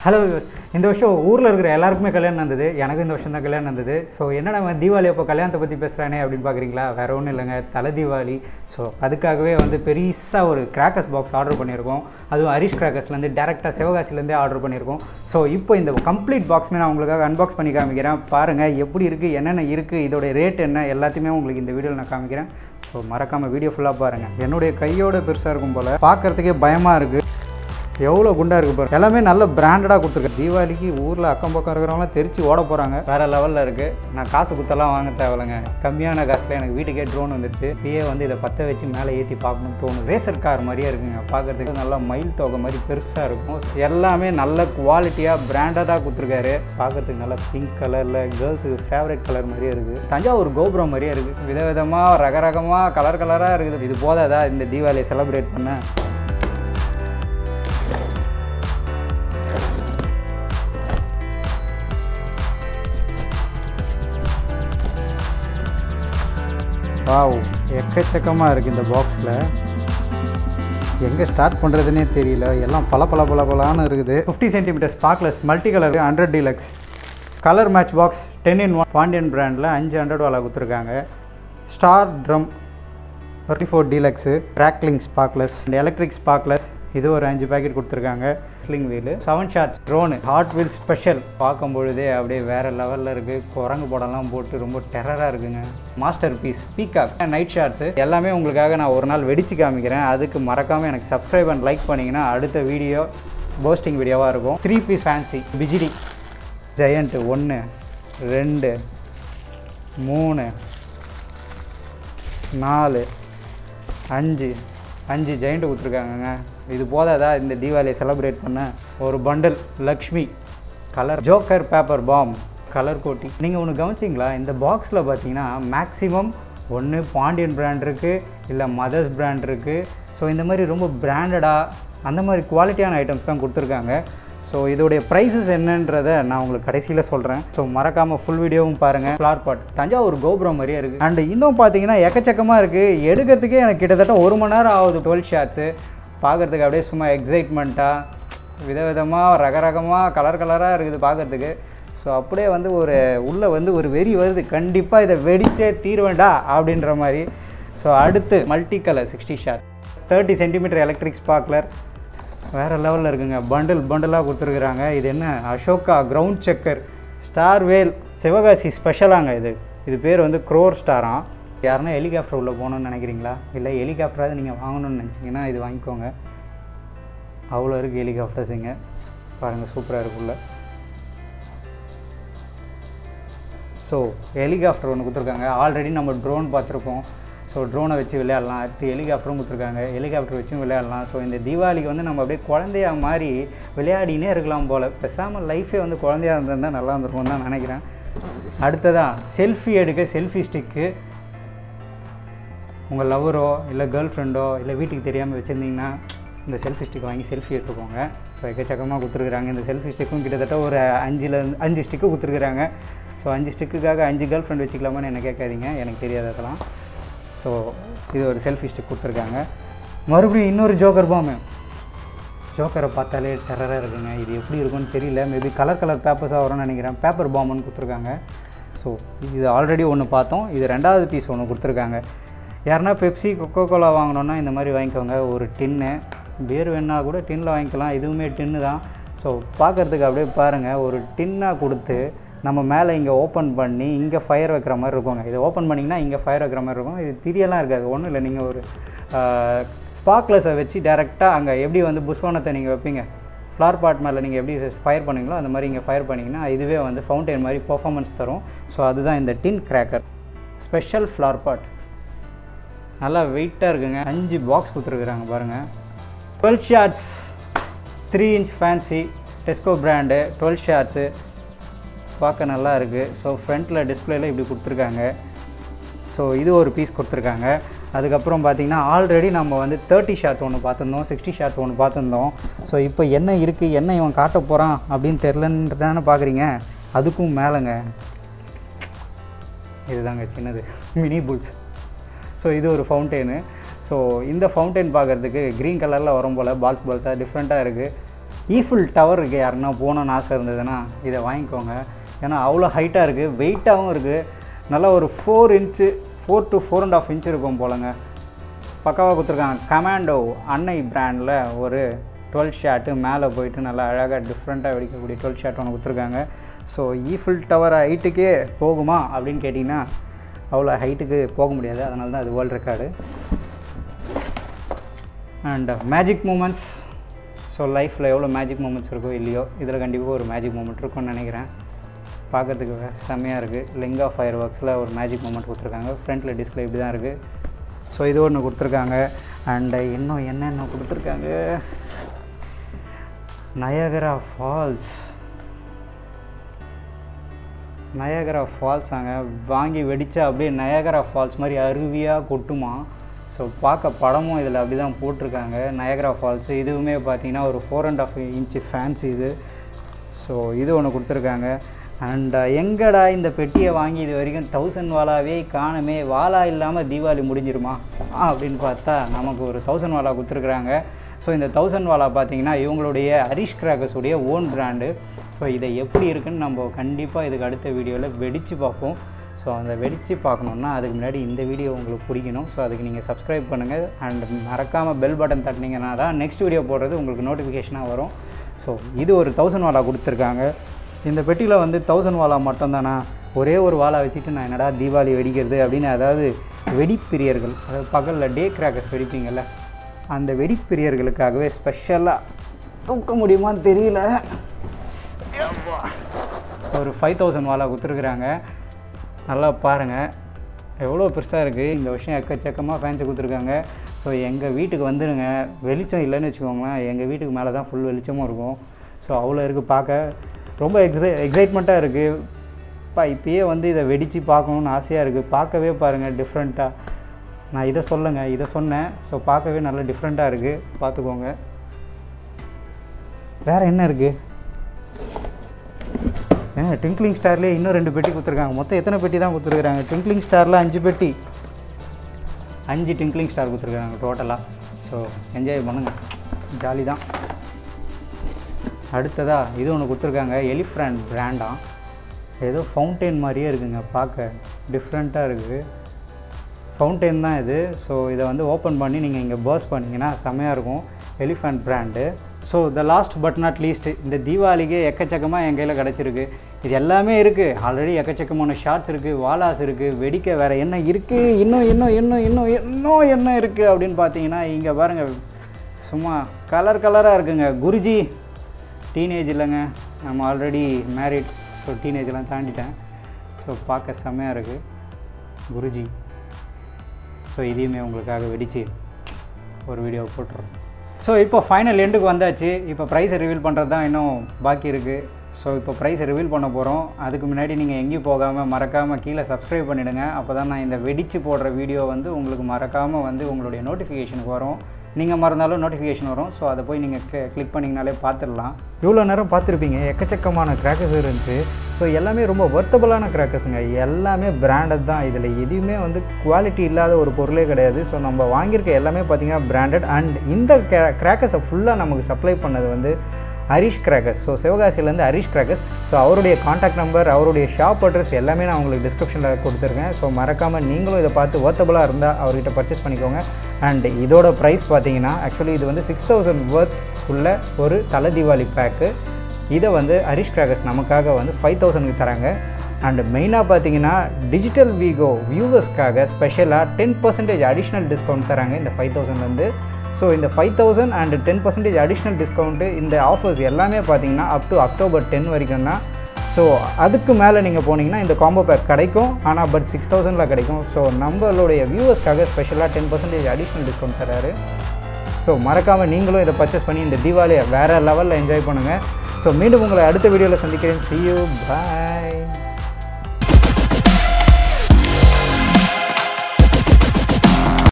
hello இந்த வருஷம் ஊரில் இருக்கிற எல்லாருக்குமே கல்யாணம் நடந்தது எனக்கு இந்த வருஷம் தான் கல்யாணம் நடந்தது ஸோ என்னடா அவன் தீபாவளி அப்போ கல்யாணத்தை பற்றி பேசுகிறானே அப்படின்னு பார்க்குறீங்களா வேற ஒன்றும் இல்லைங்க தலை தீபாவளி ஸோ அதுக்காகவே வந்து பெருசாக ஒரு கிராக்கர்ஸ் பாக்ஸ் ஆர்டர் பண்ணியிருக்கோம் அதுவும் ஹரிஷ் கிராக்கர்ஸ்லேருந்து டேரெக்டாக சிவகாசிலேருந்தே ஆர்டர் பண்ணியிருக்கோம் ஸோ இப்போ இந்த கம்ப்ளீட் பாக்ஸுமே நான் உங்களுக்காக அன்பாக்ஸ் பண்ணி காமிக்கிறேன் பாருங்கள் எப்படி இருக்குது என்னென்ன இருக்குது இதோட ரேட் என்ன எல்லாத்தையுமே உங்களுக்கு இந்த வீடியோவில் நான் காமிக்கிறேன் ஸோ மறக்காமல் வீடியோ ஃபுல்லாக பாருங்கள் என்னுடைய கையோட பெருசாக இருக்கும் போல் பார்க்குறதுக்கே பயமாக இருக்குது எவ்வளோ குண்டாக இருக்குது பாரு எல்லாமே நல்ல பிராண்டடாக கொடுத்துருக்கேன் தீபாவளிக்கு ஊரில் அக்கம் பக்கம் இருக்கிறவங்களாம் தெரிச்சு ஓட போகிறாங்க வேறு லெவலில் இருக்குது நான் காசு குத்தெல்லாம் வாங்க தேவையில்லைங்க கம்மியான காசில் எனக்கு வீட்டுக்கே ட்ரோன் வந்துருச்சு இப்பயே வந்து இதை பற்ற வச்சு மேலே ஏற்றி பார்க்கணும்னு தோணும் ரேசர் கார் மாதிரியே இருக்குங்க பார்க்குறதுக்கு நல்லா மயில் தொகை மாதிரி பெருசாக இருக்கும் எல்லாமே நல்ல குவாலிட்டியாக பிராண்டடாக கொடுத்துருக்காரு பார்க்குறதுக்கு நல்லா பிங்க் கலரில் கேர்ள்ஸுக்கு ஃபேவரட் கலர் மாதிரியே இருக்குது தஞ்சாவூர் கோபுரம் மாதிரியே இருக்குது விதவிதமாக ரகரகமாக கலர் கலராக இருக்குது இது போதாதா இந்த தீபாவளியை செலிப்ரேட் பண்ண வாவ் எக்கச்சக்கமாக இருக்குது இந்த பாக்ஸில் எங்கே ஸ்டார்ட் பண்ணுறதுனே தெரியல எல்லாம் பல பல பல பலான்னு இருக்குது fifty centimetre sparklers multi colour hundred deluxe colour match box ten in one Pandian பிராண்டில் அஞ்சு ஹண்ட்ரட் வாலா கொடுத்துருக்காங்க star drum thirty four deluxe crackling sparklers and electric sparklers இது ஒரு அஞ்சு பேக்கெட் கொடுத்துருக்காங்க sling wheel seven shots drone hot wheel special பார்க்கும் பொழுதே அப்படியே வேறு லெவலில் இருக்குது குரங்கு படம்லாம் போட்டு ரொம்ப டெரராக இருக்குங்க masterpiece peacock night shots எல்லாமே உங்களுக்காக நான் ஒரு நாள் வெடிச்சு காமிக்கிறேன் அதுக்கு மறக்காமல் எனக்கு சப்ஸ்கிரைப் அண்ட் லைக் பண்ணிங்கன்னா அடுத்த வீடியோ போஸ்டிங் வீடியோவாக இருக்கும் த்ரீ பீஸ் ஃபேன்சி பிஜிடி ஜெயண்ட்டு ஒன்று ரெண்டு மூணு நாலு அஞ்சு அஞ்சு ஜெயிண்ட் கொடுத்துருக்காங்கங்க இது போதாதா இந்த தீபாவளியை செலிப்ரேட் பண்ண ஒரு bundle Lakshmi colour joker paper bomb colour கோட்டி நீங்கள் ஒன்று கவனிச்சிங்களா இந்த பாக்ஸில் பார்த்தீங்கன்னா மேக்ஸிமம் ஒன்று பாண்டியன் பிராண்ட் இருக்குது இல்லை மதர்ஸ் பிராண்ட் இருக்குது ஸோ இந்த மாதிரி ரொம்ப பிராண்டடாக அந்த மாதிரி குவாலிட்டியான ஐட்டம்ஸ் தான் கொடுத்துருக்காங்க ஸோ இதோடைய ப்ரைஸஸ் என்னன்றதை நான் உங்களுக்கு கடைசியில் சொல்கிறேன் ஸோ மறக்காமல் ஃபுல் வீடியோவும் பாருங்கள் ஃப்ளார் பாட் தஞ்சாவூர் கோபுரம் மாதிரியே இருக்குது அண்ட் இன்னும் பார்த்தீங்கன்னா எக்கச்சக்கமாக இருக்குது எடுக்கிறதுக்கே எனக்கு கிட்டத்தட்ட ஒரு மணி நேரம் ஆகுது டுவெல் ஷாட்ஸு பார்க்குறதுக்கு அப்படியே சும்மா எக்ஸைட்மெண்ட்டாக விதவிதமாக ரகரகமாக கலர் கலராக இருக்குது பார்க்குறதுக்கு ஸோ அப்படியே வந்து ஒரு உள்ளே வந்து ஒரு வெறி வருது கண்டிப்பாக இதை வெடிச்சே தீர்வேண்டா அப்படின்ற மாதிரி ஸோ அடுத்து multi colour sixty shot thirty centimetre electric sparkler வேறு லெவலில் இருக்குங்க பண்டில் பண்டிலாக கொடுத்துருக்குறாங்க இது என்ன Ashoka ground chakkar star wheel Sivakasi ஸ்பெஷலாங்க இது இது பேர் வந்து க்ரோர் ஸ்டாராம் யாருன்னா ஹெலிகாப்டர் உள்ளே போகணுன்னு நினைக்கிறீங்களா இல்லை ஹெலிகாப்டராவது நீங்கள் வாங்கணும்னு நினச்சிங்கன்னா இது வாங்கிக்கோங்க அவ்வளோ இருக்குது ஹெலிகாப்டர்ஸ் இங்கே பாருங்கள் சூப்பராக இருக்குள்ள ஸோ ஹெலிகாப்டர் ஒன்று கொடுத்துருக்காங்க ஆல்ரெடி நம்ம ட்ரோன் பார்த்துருக்கோம் ஸோ ட்ரோனை வச்சு விளையாடலாம் அடுத்து ஹெலிகாப்டரும் கொடுத்துருக்காங்க ஹெலிகாப்டர் வச்சும் விளையாடலாம் ஸோ இந்த தீபாவளிக்கு வந்து நம்ம அப்படியே குழந்தையா மாதிரி விளையாடினே இருக்கலாம் போல் பேசாமல் லைஃபே வந்து குழந்தையா இருந்திருந்தா நல்லா இருந்திருக்கும் தான் நினைக்கிறேன் அடுத்ததான் செல்ஃபி எடுக்க செல்ஃபி ஸ்டிக்கு உங்கள் லவரோ இல்லை கேர்ள் ஃப்ரெண்டோ இல்லை வீட்டுக்கு தெரியாமல் வச்சுருந்தீங்கன்னா இந்த செல்ஃபி ஸ்டிக் வாங்கி செல்ஃபி எடுத்துக்கோங்க ஸோ எக்கச்சக்கமாக கொடுத்துருக்குறாங்க இந்த செல்ஃபி ஸ்டிக்கும் கிட்டத்தட்ட ஒரு அஞ்சில் அஞ்சு ஸ்டிக்கு கொடுத்துருக்குறாங்க ஸோ அஞ்சு ஸ்டிக்குக்காக அஞ்சு கேர்ள் ஃப்ரெண்ட் வச்சுக்கலாமான்னு என்ன கேட்காதீங்க எனக்கு தெரியாது அதெல்லாம் ஸோ இது ஒரு செல்ஃபி ஸ்டிக் கொடுத்துருக்காங்க மறுபடியும் இன்னொரு ஜோக்கர் பாம்பு ஜோக்கரை பார்த்தாலே டெரராக இருக்குங்க இது எப்படி இருக்கும்னு தெரியல மேபி கலர் கலர் பேப்பர்ஸாக வரும்னு நினைக்கிறேன் பேப்பர் பாம்புன்னு கொடுத்துருக்காங்க ஸோ இது ஆல்ரெடி ஒன்று பார்த்தோம் இது ரெண்டாவது பீஸ் ஒன்று கொடுத்துருக்காங்க யாருன்னா பெப்சி கொக்கோ கோலா வாங்கினோன்னா இந்த மாதிரி வாங்கிக்கோங்க ஒரு டின்னு பியர் வேணா கூட டின்னில் வாங்கிக்கலாம் இதுவுமே டின்னு தான் ஸோ பார்க்குறதுக்கு அப்படியே பாருங்கள் ஒரு டின்னாக கொடுத்து நம்ம மேலே இங்கே ஓப்பன் பண்ணி இங்கே ஃபயர் வைக்கிற மாதிரி இருக்குங்க இதை ஓப்பன் பண்ணிங்கன்னா இங்கே ஃபயர் வைக்கிற மாதிரி இருக்கும் இது திரியெல்லாம் இருக்காது ஒன்றும் இல்லை நீங்கள் ஒரு ஸ்பார்க்லெஸை வச்சு டேரெக்டாக அங்கே எப்படி வந்து புஷ்வானத்தை நீங்கள் வைப்பீங்க ஃப்ளார் பாட் மேலே நீங்கள் எப்படி ஃபயர் பண்ணீங்களோ அந்த மாதிரி இங்கே ஃபயர் பண்ணிங்கன்னா இதுவே வந்து ஃபவுண்டைன் மாதிரி பர்ஃபார்மன்ஸ் தரும் ஸோ அதுதான் இந்த tin cracker special flower pot நல்லா வெயிட்டாக இருக்குங்க அஞ்சு பாக்ஸ் கொடுத்துருக்குறாங்க பாருங்கள் twelve shots three inch fancy Tesco brand twelve shots பார்க்க நல்லா இருக்குது ஸோ ஃப்ரண்ட்டில் டிஸ்பிளேல இப்படி கொடுத்துருக்காங்க ஸோ இது ஒரு பீஸ் கொடுத்துருக்காங்க அதுக்கப்புறம் பார்த்திங்கன்னா ஆல்ரெடி நம்ம வந்து தேர்ட்டி ஷார்ட்ஸ் ஒன்று பார்த்துருந்தோம் சிக்ஸ்டி ஷார்ட்ஸ் ஒன்று பார்த்துருந்தோம் ஸோ இப்போ என்ன இருக்குது என்ன இவன் காட்ட போகிறான் அப்படின்னு தெரிலன்றதானே பார்க்குறீங்க அதுக்கும் மேலேங்க இதுதாங்க சின்னது மினி புல்ஸ் ஸோ இது ஒரு ஃபவுண்டெயின் ஸோ இந்த ஃபவுண்டைன் பார்க்குறதுக்கு க்ரீன் கலரில் வரும் போல் பால்ஸ் பால்ஸாக டிஃப்ரெண்ட்டாக இருக்குது ஈஃபில் டவர் இருக்குது யாருன்னா போகணுன்னு ஆசை இருந்ததுன்னா இதை வாங்கிக்கோங்க ஏன்னா அவ்வளோ ஹைட்டாக இருக்குது வெயிட்டாகவும் இருக்குது நல்லா ஒரு four inch four to four and half inch இருக்கும் போலங்க பக்காவாக கொடுத்துருக்காங்க கமாண்டோ அன்னை பிராண்டில் ஒரு டுவெல் ஷாட்டு மேலே போயிட்டு நல்லா அழகாக டிஃப்ரெண்ட்டாக வெடிக்கக்கூடிய டுவெல் ஷாட் ஒன்று கொடுத்துருக்காங்க ஸோ ஈஃபில் டவர் ஹைட்டுக்கே போகுமா அப்படின்னு கேட்டிங்கன்னா அவ்வளோ ஹைட்டுக்கு போக முடியாது அதனால தான் அது world record and magic moments so லைஃப்பில் எவ்வளோ மேஜிக் மூமெண்ட்ஸ் இருக்கோ இல்லையோ இதில் கண்டிப்பாக ஒரு மேஜிக் மூமெண்ட் இருக்கும்னு நினைக்கிறேன் பார்க்கறதுக்கு செம்மையாக இருக்குது லிங்கா ஃபயர் ஒர்க்ஸில் ஒரு மேஜிக் மூமெண்ட் கொடுத்துருக்காங்க ஃப்ரண்ட்டில் டிஸ்பிளே இப்படி தான் இருக்குது ஸோ இது ஒன்று கொடுத்துருக்காங்க அண்டு இன்னும் என்னென்ன கொடுத்துருக்காங்க நயகரா ஃபால்ஸ் நயகரா ஃபால்ஸாங்க வாங்கி வெடித்தா அப்படியே நயகரா ஃபால்ஸ் மாதிரி அருவியாக கொட்டுமா ஸோ பார்க்க படமும் இதில் அப்படி தான் போட்டிருக்காங்க நயகரா ஃபால்ஸு இதுவுமே பார்த்தீங்கன்னா ஒரு four and half inch fans இது ஸோ இது ஒன்று கொடுத்துருக்காங்க அண்ட் எங்கடா இந்த பெட்டியை வாங்கி இது வரைக்கும் தௌசண்ட் வாலாவே காணுமே வாலா இல்லாமல் தீபாவளி முடிஞ்சிருமா அப்படின்னு பார்த்தா நமக்கு ஒரு தௌசண்ட் வாலா கொடுத்துருக்குறாங்க ஸோ இந்த தௌசண்ட் வாலா பார்த்தீங்கன்னா இவங்களுடைய ஹரிஷ் கிராக்கர்ஸுடைய ஓன் பிராண்டு ஸோ இதை எப்படி இருக்குன்னு நம்ம கண்டிப்பாக இதுக்கு அடுத்த வீடியோவில் வெடித்து பார்ப்போம் ஸோ அந்த வெடித்து பார்க்கணுன்னா அதுக்கு முன்னாடி இந்த வீடியோ உங்களுக்கு பிடிக்கணும் ஸோ அதுக்கு நீங்கள் சப்ஸ்கிரைப் பண்ணுங்கள் அண்ட் மறக்காமல் பெல் பட்டன் தட்டினீங்கன்னா தான் நெக்ஸ்ட் வீடியோ போடுறது உங்களுக்கு நோட்டிஃபிகேஷனாக வரும் ஸோ இது ஒரு தௌசண்ட் வாலா கொடுத்துருக்காங்க இந்த பெட்டியில் வந்து தௌசண்ட் வாலா மட்டும்தானா ஒரே ஒரு வாலா வச்சுட்டு நான் என்னடா தீபாவளி வெடிக்கிறது அப்படின்னு அதாவது வெடிப்பிரியர்கள் அதாவது பகலில் டே கிராக்கர்ஸ் வெடிப்பீங்கள்ல அந்த வெடிப்பிரியர்களுக்காகவே ஸ்பெஷலாக தூக்க முடியுமான்னு தெரியல ஒரு ஃபைவ் தௌசண்ட் வாலா கொடுத்துருக்குறாங்க நல்லா பாருங்கள் எவ்வளோ பெருசாக இருக்குது இந்த வருஷம் எக்கச்சக்கமாக ஃபேன்ஸை கொடுத்துருக்காங்க ஸோ எங்கள் வீட்டுக்கு வந்துடுங்க வெளிச்சம் இல்லைன்னு வச்சுக்கோங்களேன் எங்கள் வீட்டுக்கு மேலே தான் ஃபுல் வெளிச்சமும் இருக்கும் ஸோ அவ்வளோ இருக்குது பார்க்க ரொம்ப எக்ஸை எக்ஸைட்மெண்ட்டாக இருக்குது பா இப்பயே வந்து இதை வெடித்து பார்க்கணுன்னு ஆசையாக இருக்குது பார்க்கவே பாருங்கள் டிஃப்ரெண்ட்டாக நான் இதை சொல்லுங்க இதை சொன்னேன் ஸோ பார்க்கவே நல்லா டிஃப்ரெண்ட்டாக இருக்குது பார்த்துக்கோங்க வேறு என்ன இருக்குது ஏங்க ட்விங்க்லிங் ஸ்டார்லேயே இன்னும் ரெண்டு பெட்டி கொடுத்துருக்காங்க மொத்தம் எத்தனை பெட்டி தான் கொடுத்துருக்குறாங்க ட்விங்க்லிங் ஸ்டாரில் அஞ்சு பெட்டி அஞ்சு ட்விங்க்லிங் ஸ்டார் கொடுத்துருக்காங்க டோட்டலாக ஸோ என்ஜாய் பண்ணுங்கள் ஜாலி தான் அடுத்ததாக இது ஒன்று கொடுத்துருக்காங்க எலிஃப்ரண்ட் பிராண்டாம் ஏதோ ஃபவுண்டெயின் மாதிரியே இருக்குங்க பார்க்க டிஃப்ரெண்ட்டாக இருக்குது ஃபவுண்டெயின் தான் இது ஸோ இதை வந்து ஓப்பன் பண்ணி நீங்கள் இங்கே பர்ஸ் பண்ணிங்கன்னா செம்மையாக இருக்கும் elephant brand so the last but not least இந்த தீபாவளிக்கு எக்கச்சக்கமாக என் கையில் கிடச்சிருக்கு இது எல்லாமே இருக்குது ஆல்ரெடி எக்கச்சக்கமான ஷார்ட்ஸ் இருக்குது வாலாஸ் இருக்குது வெடிக்க வேறு என்ன இருக்குது இன்னும் இன்னும் இன்னும் இன்னும் இன்னும் என்ன இருக்குது அப்படின்னு பார்த்தீங்கன்னா இங்கே பாருங்கள் சும்மா கலர் கலராக இருக்குங்க குருஜி டீனேஜ் இல்லைங்க நம்ம ஆல்ரெடி மேரிட் ஸோ டீனேஜெலாம் தாண்டிட்டேன் ஸோ பார்க்க செம்மையாக இருக்குது குருஜி ஸோ இதையுமே உங்களுக்காக வெடித்து ஒரு வீடியோ போட்டுறோம் ஸோ இப்போ ஃபைனல் எண்டுக்கு வந்தாச்சு இப்போ ப்ரைஸை ரிவீல் பண்ணுறது தான் இன்னும் பாக்கி இருக்குது ஸோ இப்போ ப்ரைஸை ரிவீல் பண்ண போகிறோம் அதுக்கு முன்னாடி நீங்கள் எங்கேயும் போகாமல் மறக்காமல் கீழே சப்ஸ்கிரைப் பண்ணிவிடுங்க அப்போ தான் நான் இந்த வெடித்து போடுற வீடியோ வந்து உங்களுக்கு மறக்காமல் வந்து உங்களுடைய நோட்டிஃபிகேஷனுக்கு வரும் நீங்கள் மறந்தாலும் நோட்டிஃபிகேஷன் வரும் ஸோ அதை போய் நீங்கள் கிளிக் பண்ணிங்கனாலே பார்த்துடலாம் இவ்வளோ நேரம் பார்த்துருப்பீங்க எக்கச்சக்கமான கிராக்கர்ஸ் இருந்துச்சு ஸோ எல்லாமே ரொம்ப ஒர்த்தபுளான கிராக்கர்ஸுங்க எல்லாமே பிராண்டட் தான் இதில் எதுவுமே வந்து குவாலிட்டி இல்லாத ஒரு பொருளே கிடையாது ஸோ நம்ம வாங்கியிருக்க எல்லாமே பார்த்தீங்கன்னா பிராண்டட் அண்ட் இந்த கிராக்கர்ஸை ஃபுல்லாக நமக்கு சப்ளை பண்ணது வந்து ஹரிஷ் கிராக்கர்ஸ் ஸோ சிவகாசியிலேருந்து ஹரிஷ் கிராக்கர்ஸ் ஸோ அவருடைய காண்டாக்ட் நம்பர் அவருடைய ஷாப் அட்ரஸ் எல்லாமே நான் உங்களுக்கு டிஸ்கிரிப்ஷனில் கொடுத்துருக்கேன் ஸோ மறக்காமல் நீங்களும் இதை பார்த்து ஒர்த்தபுளாக இருந்தால் அவர்கிட்ட பர்ச்சேஸ் பண்ணிக்கோங்க அண்ட் இதோட ப்ரைஸ் பார்த்தீங்கன்னா ஆக்சுவலி இது வந்து சிக்ஸ் தௌசண்ட் ஒர்த் உள்ள ஒரு தலை தீபாவளி பேக்கு இதை வந்து ஹரிஷ் கிராக்கர்ஸ் நமக்காக வந்து ஃபைவ் தௌசண்ட்க்கு தராங்க அண்ட் மெயினாக பார்த்தீங்கன்னா டிஜிட்டல் வீகோ வியூவர்ஸ்க்காக ஸ்பெஷலாக டென் பர்சன்டேஜ் அடிஷ்னல் டிஸ்கவுண்ட் தராங்க இந்த ஃபைவ் தௌசண்ட்லேருந்து ஸோ இந்த five thousand and ten percentage additional discount இந்த ஆஃபர்ஸ் எல்லாமே பார்த்தீங்கன்னா அப் டு அக்டோபர் டென் வரைக்கும் தான் ஸோ அதுக்கு மேலே நீங்கள் போனீங்கன்னா இந்த காம்போ பேக் கிடைக்கும் ஆனால் பட் சிக்ஸ் தௌசண்டில் கிடைக்கும் ஸோ நம்மளுடைய வியூவர்ஸ்க்காக ஸ்பெஷலாக டென் பர்சன்டேஜ் அடிஷ்னல் டிஸ்கவுண்ட் தராரு ஸோ மறக்காமல் நீங்களும் இதை பர்ச்சேஸ் பண்ணி இந்த தீபாவளியை வேறு லெவலில் என்ஜாய் பண்ணுங்கள் ஸோ மீண்டும் உங்களை அடுத்த வீடியோவில் சந்திக்கிறேன் see you bye